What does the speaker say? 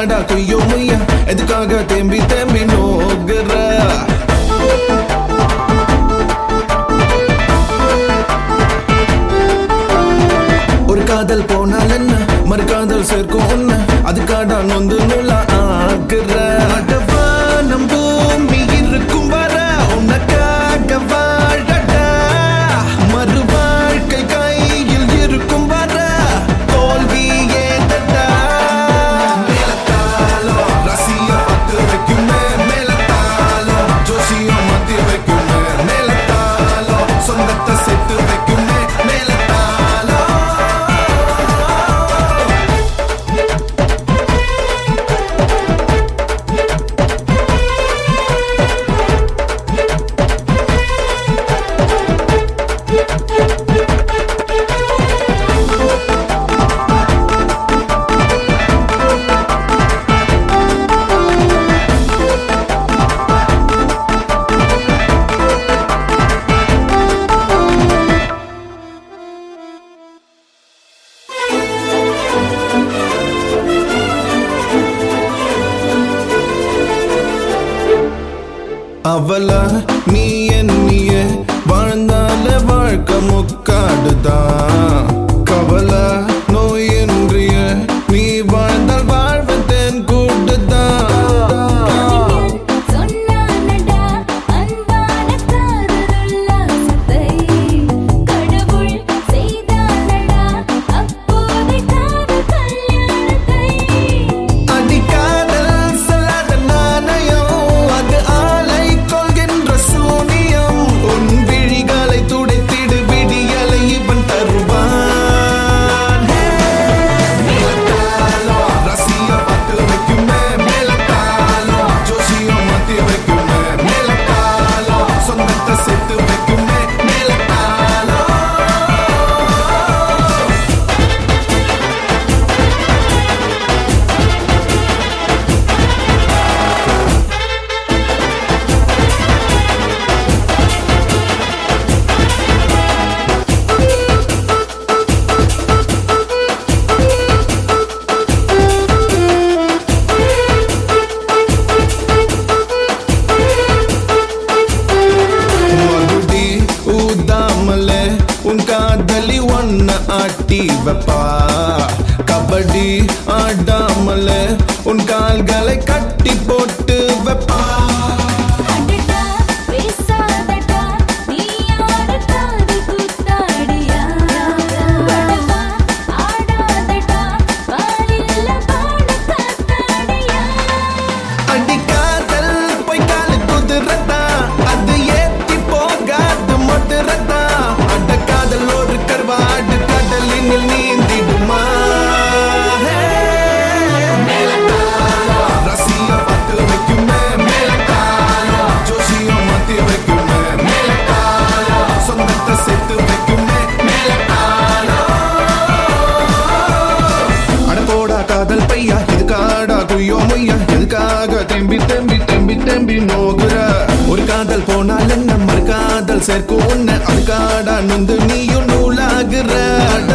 அதுக்காடா கொய்யோ முய்யா எதுக்காக தேம்பி தேம்பி நோகுற ஒரு காதல் போனால் என்ன மறுகாதல் சேர்க்கும் உன்ன அதுக்காடா நொந்து நூலா ஆக்குற அடவானம் பூமி இருக்கும் வர உனக்காக வாழடா மறு வாழ்க்கை கையில் இருக்கும் வர தோல்வி ஏதடா மேலத்தாலோ ரசிய பத்து வைக்குமே மேலத்தாலோ ஜோசியம் மத்தி வைக்குமே மேலத்தாலோ சொந்தத்தை சேர்த்து வைக்குமே மேலத்தாலோ அவள நீ எண்ணிய வாழ்ந்தால வாழ்க்கை முக்காடுதான் கவலை நோய் என்றிய நீ வாழ்ந்தால் வாழ்வு தென் கூட்டுதான் சொன்னானடா அன்பான காதலுல்லாசத்தை கடவுள் செய்தானடா அப்போதை காதல் கல்யாணத்தை அடிக்காதல் செல்லாத நாணயம் அது ஆலை கொள்கின்ற சூனியம் உன் விழிகளை துடைத்திடு விடியலை இவன் தருவான் மேலத்தாலோ ரசிய பத்து வைக்குமே மேலத்தாலோ ஜோசியம் மத்தி வைக்குமே மேலத்தாலோ சொந்தத்தை சேர்த்து வைக்குமே மேலத்தாலோ மகுடி ஊதாமலே உன் காதலி ஒன்ன ஆட்டி வைப்பா கபடி ஆடாமலே உன் கால்களை கட்டி போட்டு வைப்பா அடடா பேசாதடா நீ யாரு காது கூத்தாடியா படவா ஆடாதடா வாலில்ல பாட காத்தாடியா அடிக்காதல் பொய்க்கால குதிரத்தா அது ஏத்தி போகாது மதுரத்தா அட காதல் ஒரு கருவாடு கடலினில் நீந்திடுமா மேலத்தாலோ ரசிய பத்து வைக்குமே மேலத்தாலோ ஜோசியம் மத்தி வைக்குமே மேலத்தாலோ சொந்தத்தை சேர்த்து வைக்குமே மேலத்தாலோ அட போடா காதல் பையா இதுக்காடா குய்யோ முய்யா எதுக்காக தெம்பி தெம்பி தெம்பி தெம்பி நோகுற ஒரு காதல் போனால் என்ன மறு காதல் சேர்க்கும் உன்னை அதுக்காடா நொந்து நீயும் நூலாகுற அட